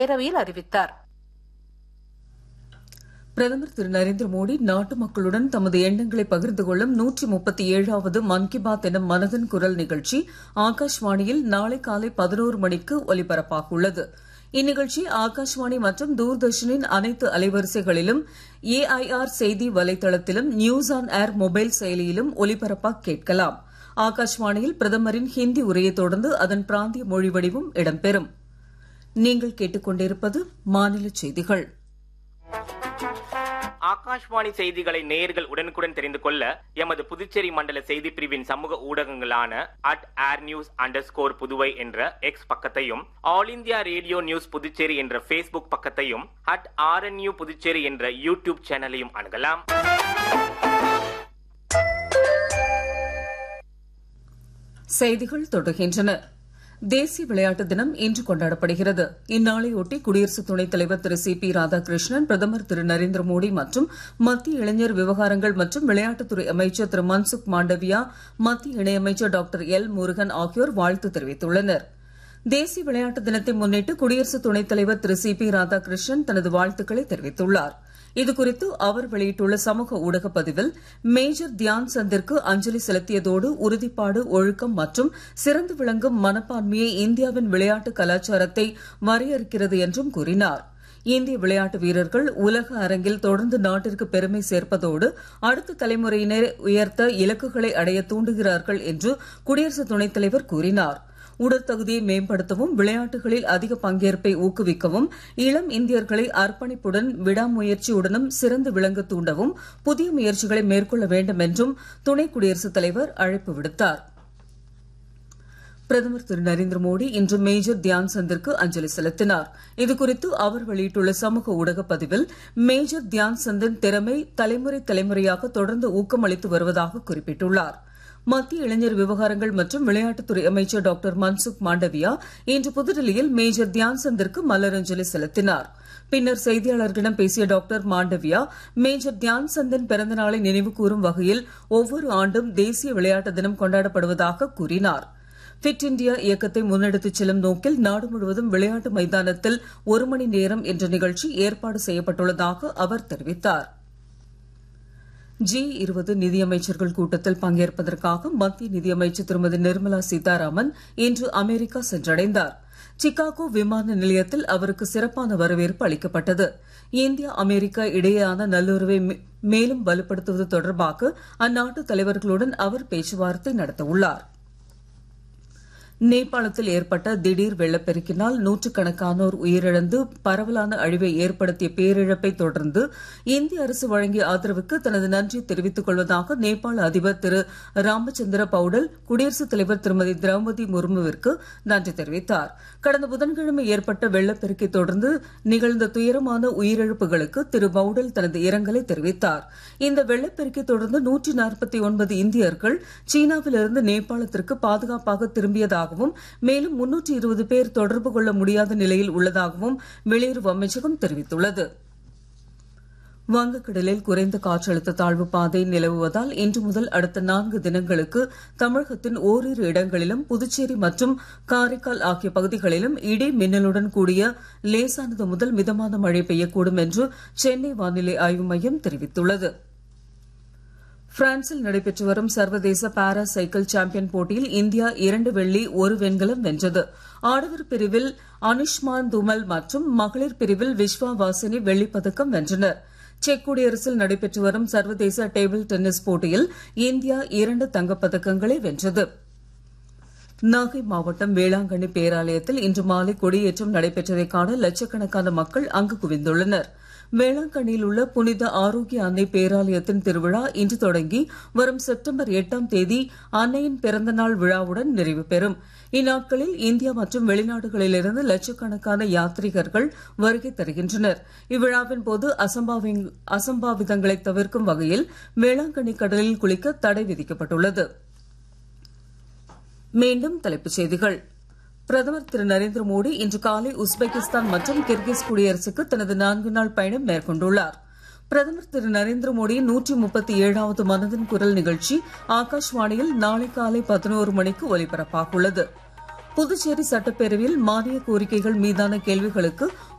பேரவையில் அறிவித்தார் பிரதமர் திரு நரேந்திர மோடி நாட்டு மக்களுடன் தமது எண்ணங்களை பகிர்ந்து கொள்ளும் நூற்றி முப்பத்தி ஏழாவது மன் கி பாத் எனும் மனதின் குரல் நிகழ்ச்சி ஆகாஷ்வாணியில் நாளை காலை பதினோரு மணிக்கு ஒலிபரப்பாக உள்ளது இந்நிகழ்ச்சி ஆகாஷ்வாணி மற்றும் தூர்தர்ஷனின் அனைத்து அலைவரிசைகளிலும் ஏஐஆர் செய்தி வலைதளத்திலும் நியூஸ் ஆன் ஏர் மொபைல் செயலியிலும் ஒலிபரப்பாக கேட்கலாம் ஆகாஷ்வாணியில் பிரதமரின் ஹிந்தி உரையை தொடர்ந்து அதன் பிராந்திய மொழி வடிவம் இடம்பெறும் நீங்கள் கேட்டுக்கொண்டிருப்பது மாநில செய்திகள் ஆகாஷ்வாணி செய்திகளை நேயர்கள் உடனுக்குடன் தெரிந்து கொள்ள எமது புதுச்சேரி மண்டல செய்தி பிரிவின் சமூக ஊடகங்களான at air news underscore Puduvai என்ற எக்ஸ் பக்கத்தையும் All India Radio News Puducherry என்ற ஃபேஸ்புக் பக்கத்தையும் அட் ஆர்என்யூ புதுச்சேரி என்ற யூடியூப் சேனலையும் அணுகலாம் செய்திகள் தொடர்கின்றன தேசிய விளையாட்டு தினம் இன்று கொண்டாடப்படுகிறது இந்நாளையொட்டி குடியரசு துணைத் தலைவர் திரு சி பி ராதாகிருஷ்ணன் பிரதமர் திரு நரேந்திர மோடி மற்றும் மத்திய இளைஞர் விவகாரங்கள் மற்றும் விளையாட்டுத்துறை அமைச்சர் திரு மன்சுக் மாண்டவியா மத்திய இணையமைச்சர் டாக்டர் எல் முருகன் ஆகியோர் வாழ்த்து தெரிவித்துள்ளனர் தேசிய விளையாட்டு தினத்தை முன்னிட்டு குடியரசு துணைத் தலைவர் திரு சி பி ராதாகிருஷ்ணன் தனது வாழ்த்துக்களை தெரிவித்துள்ளார் இதுகுறித்து அவர் வெளியிட்டுள்ள சமூக ஊடக பதிவில் மேஜர் தியான் சந்திற்கு அஞ்சலி செலுத்தியதோடு உறுதிப்பாடு ஒழுக்கம் மற்றும் சிறந்து விளங்கும் மனப்பான்மையை இந்தியாவின் விளையாட்டு கலாச்சாரத்தை வரையறுக்கிறது என்றும் கூறினார் இந்திய விளையாட்டு வீரர்கள் உலக அரங்கில் தொடர்ந்து நாட்டிற்கு பெருமை சேர்ப்பதோடு அடுத்த தலைமுறையினரை உயர்த்த இலக்குகளை அடைய தூண்டுகிறார்கள் என்று குடியரசு துணைத் தலைவர் கூறினார் உடற்தகுதியை மேம்படுத்தவும் விளையாட்டுகளில் அதிக பங்கேற்பை ஊக்குவிக்கவும் இளம் இந்தியர்களை அர்ப்பணிப்புடன் விடாமுயற்சியுடனும் சிறந்து விளங்க தூண்டவும் புதிய முயற்சிகளை மேற்கொள்ள வேண்டும் என்றும் துணை குடியரசுத் தலைவர் அழைப்பு விடுத்தார் பிரதமர் திரு நரேந்திர மோடி இன்று மேஜர் தியான் சந்திற்கு அஞ்சலி செலுத்தினார் இதுகுறித்து அவர் வெளியிட்டுள்ள சமூக ஊடக பதிவில் மேஜர் தியான் சந்தின் திறமை தலைமுறை தலைமுறையாக தொடர்ந்து ஊக்கமளித்து வருவதாக குறிப்பிட்டுள்ளார் மத்திய இளைஞர் விவகாரங்கள் மற்றும் விளையாட்டுத்துறை அமைச்சர் டாக்டர் மன்சுக் மாண்டவியா இன்று புதுடெல்லியில் மேஜர் தியான் சந்திற்கு மலரஞ்சலி செலுத்தினார் பின்னர் செய்தியாளர்களிடம் பேசிய டாக்டர் மாண்டவியா மேஜர் தியான் சந்தின் பிறந்த நாளை நினைவு கூறும் வகையில் ஒவ்வொரு ஆண்டும் தேசிய விளையாட்டு தினம் கொண்டாடப்படுவதாக கூறினார் ஃபிட் இண்டியா இயக்கத்தை முன்னெடுத்துச் செல்லும் நோக்கில் நாடு முழுவதும் விளையாட்டு மைதானத்தில் ஒரு மணி நேரம் என்ற நிகழ்ச்சி ஏற்பாடு செய்யப்பட்டுள்ளதாக அவர் தெரிவித்தார் ஜி இருபது நிதியமைச்சர்கள் கூட்டத்தில் பங்கேற்பதற்காக மத்திய நிதியமைச்சர் திருமதி நிர்மலா சீதாராமன் இன்று அமெரிக்கா சென்றடைந்தார் சிகாகோ விமான நிலையத்தில் அவருக்கு சிறப்பான வரவேற்பு அளிக்கப்பட்டது இந்தியா அமெரிக்கா இடையேயான நல்லுறவை மேலும் வலுப்படுத்துவது தொடர்பாக அந்நாட்டு தலைவர்களுடன் அவர் பேச்சுவார்த்தை நடத்தவுள்ளார் நேபாளத்தில் ஏற்பட்ட திடீர் வெள்ளப்பெருக்கினால் நூற்றுக்கணக்கானோர் உயிரிழந்து பரவலான அழிவை ஏற்படுத்திய பேரிழப்பை தொடர்ந்து இந்திய அரசு வழங்கிய ஆதரவுக்கு தனது நன்றியை தெரிவித்துக் கொள்வதாக நேபாள அதிபர் திரு ராமச்சந்திர பவுடல் குடியரசுத் தலைவர் திருமதி திரௌபதி முர்முவிற்கு நன்றி தெரிவித்தார் கடந்த புதன்கிழமை ஏற்பட்ட வெள்ளப்பெருக்கை தொடர்ந்து நிகழ்ந்த துயரமான உயிரிழப்புகளுக்கு திரு பவுடல் தனது இரங்கலை தெரிவித்தார் இந்த வெள்ளப்பெருக்கை தொடர்ந்து நூற்றி நாற்பத்தி ஒன்பது இந்தியர்கள் சீனாவிலிருந்து நேபாளத்திற்கு பாதுகாப்பாக திரும்பியதாக உள்ளதாகவும் மேலும் முன்னூற்றி இருபது பேர் தொடர்பு கொள்ள முடியாத நிலையில் உள்ளதாகவும் வெளியுறவு அமைச்சகம் தெரிவித்துள்ளது வங்கக்கடலில் குறைந்த காற்றழுத்த தாழ்வு பாதை நிலவுவதால் இன்று முதல் அடுத்த நான்கு தினங்களுக்கு தமிழகத்தின் ஓரிரு இடங்களிலும் புதுச்சேரி மற்றும் காரைக்கால் ஆகிய பகுதிகளிலும் இடி மின்னலுடன் கூடிய லேசானது முதல் மிதமான மழை பெய்யக்கூடும் என்று சென்னை வானிலை ஆய்வு மையம் தெரிவித்துள்ளது பிரான்சில் நடைபெற்று வரும் சர்வதேச பாரா சைக்கிள் சாம்பியன் போட்டியில் இந்தியா இரண்டு வெள்ளி ஒரு வெண்கலம் வென்றது ஆடவர் பிரிவில் அனுஷ்மான் துமல் மற்றும் மகளிர் பிரிவில் விஸ்வா வாசினி வெள்ளிப்பதக்கம் வென்றனர் செக் குடியரசில் நடைபெற்று வரும் சர்வதேச டேபிள் டென்னிஸ் போட்டியில் இந்தியா இரண்டு தங்கப்பதக்கங்களை வென்றது நாகை மாவட்டம் வேளாங்கண்ணி பேராலயத்தில் இன்று மாலை கொடியேற்றம் நடைபெற்றதை காண லட்சக்கணக்கான மக்கள் அங்கு குவிந்துள்ளனர் வேளாங்கண்ணியில் உள்ள புனித ஆரோக்கிய அன்னை பேராலயத்தின் திருவிழா இன்று தொடங்கி வரும் செப்டம்பர் எட்டாம் தேதி அன்னையின் பிறந்தநாள் விழாவுடன் நிறைவு பெறும் இந்நாட்களில் இந்தியா மற்றும் வெளிநாடுகளிலிருந்து லட்சக்கணக்கான யாத்ரீகர்கள் வருகை தருகின்றனர் இவ்விழாவின் போது அசம்பாவிதங்களை தவிர்க்கும் வகையில் வேளாங்கண்ணி கடலில் குளிக்க தடை விதிக்கப்பட்டுள்ளது மீண்டும் தலைப்புச் செய்திகள் பிரதமர் திரு நரேந்திர மோடி இன்று காலை உஸ்பெகிஸ்தான் மற்றும் கிர்கிஸ் குடியரசுக்கு தனது நான்கு நாள் பயணம் மேற்கொண்டுள்ளார் பிரதமர் திரு நரேந்திர மோடியின் நூற்றி முப்பத்தி ஏழாவது மனதின் குரல் நிகழ்ச்சி ஆகாஷ்வாணியில் நாளை காலை பதினோரு மணிக்கு ஒலிபரப்பாக உள்ளது புதுச்சேரி சட்டப்பேரவையில் மானிய கோரிக்கைகள் மீதான கேள்விகளுக்கு